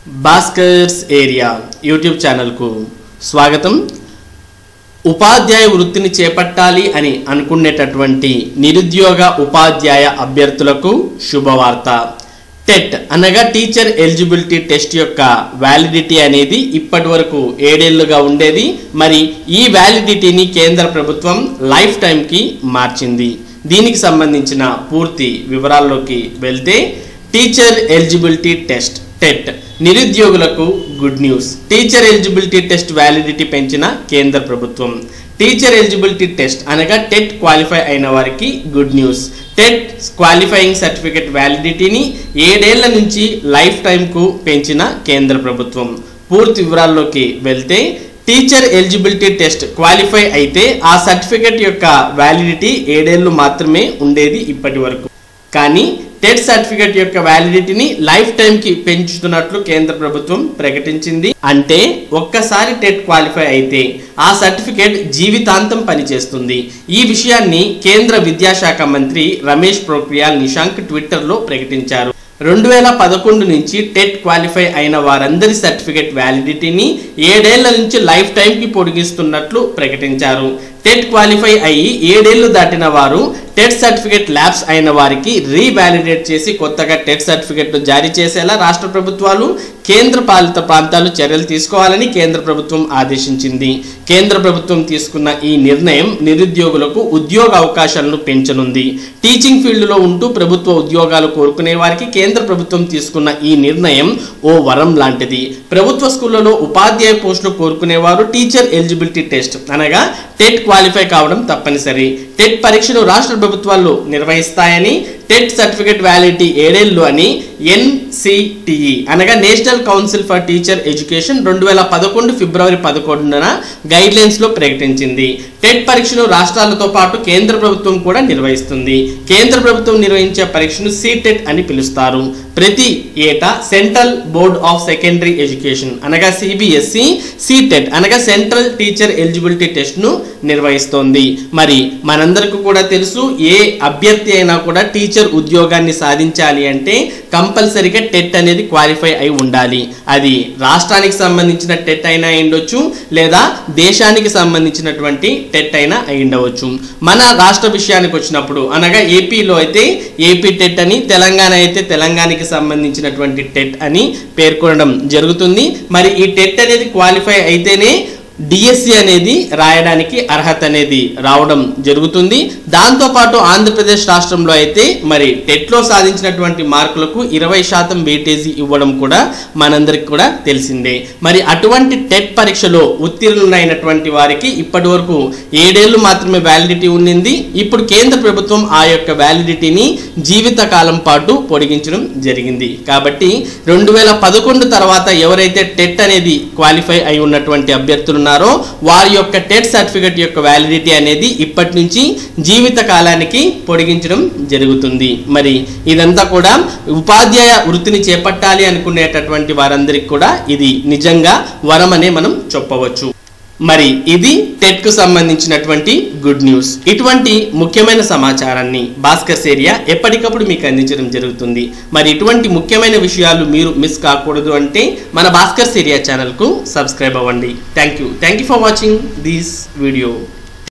Bhaskar's area YouTube ఛానల్కు స్వాగతం ఉపాధ్యాయ వృత్తిని చేపట్టాలి అని అనుకునేటటువంటి నిరుద్యోగ ఉపాధ్యాయ అభ్యర్థులకు శుభవార్త టెట్ అనగా టీచర్ ఎలిజిబిలిటీ టెస్ట్ యొక్క వ్యాలిడిటీ అనేది ఇప్పటి వరకు ఏడేళ్లుగా ఉండేది మరి ఈ వ్యాలిడిటీని కేంద్ర ప్రభుత్వం లైఫ్ టైంకి మార్చింది దీనికి సంబంధించిన పూర్తి వివరాల్లోకి వెళ్తే టీచర్ ఎలిజిబిలిటీ టెస్ట్ టెట్ నిరుద్యోగులకు good news teacher eligibility test validity పెంచిన కేంద్ర ప్రభుత్వం టీచర్ ఎలిజిబిలిటీ టెస్ట్ అనగా టెట్ క్వాలిఫై అయిన వారికి good news TET qualifying certificate వ్యాలిడిటీని ఏడేళ్ల నుంచి లైఫ్ టైంకు పెంచిన కేంద్ర ప్రభుత్వం పూర్తి వివరాల్లోకి వెళ్తే టీచర్ ఎలిజిబిలిటీ టెస్ట్ క్వాలిఫై అయితే ఆ సర్టిఫికెట్ యొక్క వ్యాలిడిటీ ఏడేళ్లు మాత్రమే ఉండేది ఇప్పటి వరకు కానీ టెట్ సర్టిఫికెట్ యొక్క వ్యాలిడిటీని లైఫ్ టైంకి పెంచుతున్నట్లు కేంద్ర ప్రభుత్వం ప్రకటించింది అంటే ఒక్కసారి టెట్ క్వాలిఫై అయితే ఆ సర్టిఫికెట్ జీవితాంతం పనిచేస్తుంది ఈ విషయాన్ని కేంద్ర విద్యాశాఖ మంత్రి రమేష్ పోఖ్రియాల్ నిశాంక్ ట్విట్టర్లో ప్రకటించారు రెండు వేల పదకొండు నుంచి టెట్ క్వాలిఫై అయిన వారందరి సర్టిఫికెట్ వ్యాలిడిటీని ఏడేళ్ల నుంచి లైఫ్ టైంకి పొడిగిస్తున్నట్లు ప్రకటించారు టెట్ క్వాలిఫై అయ్యి ఏడేళ్లు దాటిన వారు టెట్ సర్టిఫికెట్ ల్యాబ్స్ అయిన వారికి రీవాలిడేట్ చేసి కొత్తగా టెట్ సర్టిఫికెట్ జారీ చేసేలా రాష్ట్ర ప్రభుత్వాలు కేంద్ర పాలిత ప్రాంతాలు చర్యలు తీసుకోవాలని కేంద్ర ప్రభుత్వం ఆదేశించింది కేంద్ర ప్రభుత్వం తీసుకున్న ఈ నిర్ణయం నిరుద్యోగులకు ఉద్యోగ అవకాశాలను పెంచనుంది టీచింగ్ ఫీల్డ్లో ఉంటూ ప్రభుత్వ ఉద్యోగాలు కోరుకునే వారికి కేంద్ర ప్రభుత్వం తీసుకున్న ఈ నిర్ణయం ఓ వరం లాంటిది ప్రభుత్వ స్కూళ్లలో ఉపాధ్యాయ పోస్టులు కోరుకునేవారు టీచర్ ఎలిజిబిలిటీ టెస్ట్ అనగా టెట్ క్వాలిఫై కావడం తప్పనిసరి టెట్ పరీక్షను రాష్ట్ర ప్రభుత్వాలు నిర్వహిస్తాయని టెట్ సర్టిఫికెట్ వ్యాలిడిటీ ఏడేళ్లు అని ఎన్సిటిఈ అనగా national council for teacher education రెండు వేల పదకొండు ఫిబ్రవరి పదకొండున గైడ్ లైన్స్ లో ప్రకటించింది టెట్ పరీక్షను రాష్ట్రాలతో పాటు కేంద్ర ప్రభుత్వం కూడా నిర్వహిస్తుంది కేంద్ర ప్రభుత్వం నిర్వహించే పరీక్షను సిటెట్ అని పిలుస్తారు ప్రతి ఏటా central board of secondary education అనగా సిబిఎస్ఈ సిటెట్ అనగా సెంట్రల్ టీచర్ ఎలిజిబిలిటీ టెస్ట్ను నిర్వహిస్తోంది మరి మనందరికీ కూడా తెలుసు ఏ అభ్యర్థి అయినా కూడా టీచర్ ఉద్యోగాన్ని సాధించాలి అంటే కంపల్సరీగా టెట్ అనేది క్వాలిఫై అయి ఉండాలి అది రాష్ట్రానికి సంబంధించిన టెట్ అయినా ఉండొచ్చు లేదా దేశానికి సంబంధించినటువంటి టెట్ అయినా అయి ఉండవచ్చు మన రాష్ట్ర విషయానికి వచ్చినప్పుడు అనగా ఏపీలో అయితే ఏపీ టెట్ అని తెలంగాణ అయితే తెలంగాణకి సంబంధించినటువంటి టెట్ అని పేర్కొనడం జరుగుతుంది మరి ఈ టెట్ అనేది క్వాలిఫై అయితేనే డిఎస్సి అనేది రాయడానికి అర్హత అనేది రావడం జరుగుతుంది దాంతోపాటు ఆంధ్రప్రదేశ్ రాష్ట్రంలో అయితే మరి టెట్లో సాధించినటువంటి మార్కులకు ఇరవై శాతం వెయిటేజీ ఇవ్వడం కూడా మనందరికి కూడా తెలిసిందే మరి అటువంటి టెట్ పరీక్షలో ఉత్తీర్ణులైనటువంటి వారికి ఇప్పటి వరకు ఏడేళ్లు మాత్రమే వ్యాలిడిటీ ఉండింది ఇప్పుడు కేంద్ర ప్రభుత్వం ఆ యొక్క వ్యాలిడిటీని జీవితకాలం పాటు పొడిగించడం జరిగింది కాబట్టి రెండు వేల పదకొండు తర్వాత ఎవరైతే టెట్ అనేది క్వాలిఫై అయి ఉన్నటువంటి అభ్యర్థులు ఉన్నారో వారి యొక్క టెట్ సర్టిఫికెట్ యొక్క వ్యాలిడిటీ అనేది ఇప్పటి నుంచి జీవిత కాలానికి పొడిగించడం జరుగుతుంది మరి ఇదంతా కూడా ఉపాధ్యాయ వృత్తిని చేపట్టాలి అనుకునేటటువంటి వారందరికీ కూడా ఇది నిజంగా వరం అనే మనం చెప్పవచ్చు మరి ఇది టెట్ కు సంబంధించినటువంటి గుడ్ న్యూస్ ఇటువంటి ముఖ్యమైన సమాచారాన్ని భాస్కర్స్ ఏరియా ఎప్పటికప్పుడు మీకు అందించడం జరుగుతుంది మరి ఇటువంటి ముఖ్యమైన విషయాలు మీరు మిస్ కాకూడదు అంటే మన భాస్కర్స్ ఏరియా ఛానల్కు సబ్స్క్రైబ్ అవ్వండి thank you thank you for watching this video